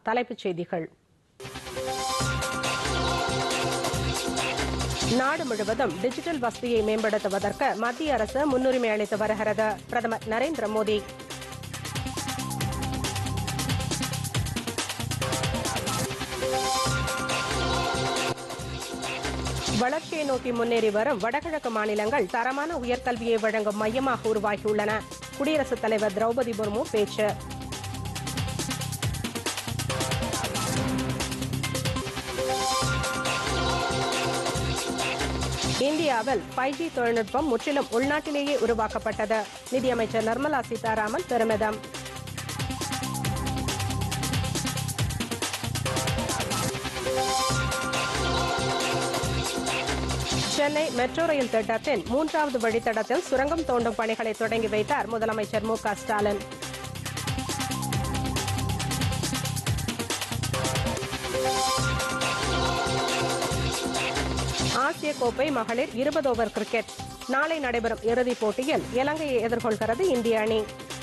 தலைப்புச் செய்திகள் நாடு முழுவதும் டிஜிட்டல் வசதியை மேம்படுத்துவதற்கு மத்திய அரசு முன்னுரிமை அளித்து வருகிறது பிரதமர் நரேந்திர மோடி வளர்ச்சியை நோக்கி முன்னேறி வரும் வடகிழக்கு மாநிலங்கள் தரமான உயர்கல்வியை வழங்கும் மையமாக உருவாகியுள்ளன குடியரசுத் தலைவர் திரௌபதி முர்மு பேச்சு இந்தியாவில் ஃபைவ் ஜி தொழில்நுட்பம் முற்றிலும் உள்நாட்டிலேயே உருவாக்கப்பட்டது நிதியமைச்சர் நிர்மலா சீதாராமன் பெருமிதம் சென்னை மெட்ரோ ரயில் திட்டத்தின் மூன்றாவது வழித்தடத்தில் சுரங்கம் தோண்டும் பணிகளை தொடங்கி வைத்தார் முதலமைச்சர் மு க ஸ்டாலின் ஆசிய கோப்பை மகளிர் இருபது ஓவர் கிரிக்கெட் நாளை நடைபெறும் இறுதிப் போட்டியில் இலங்கையை எதிர்கொள்கிறது இந்திய அணி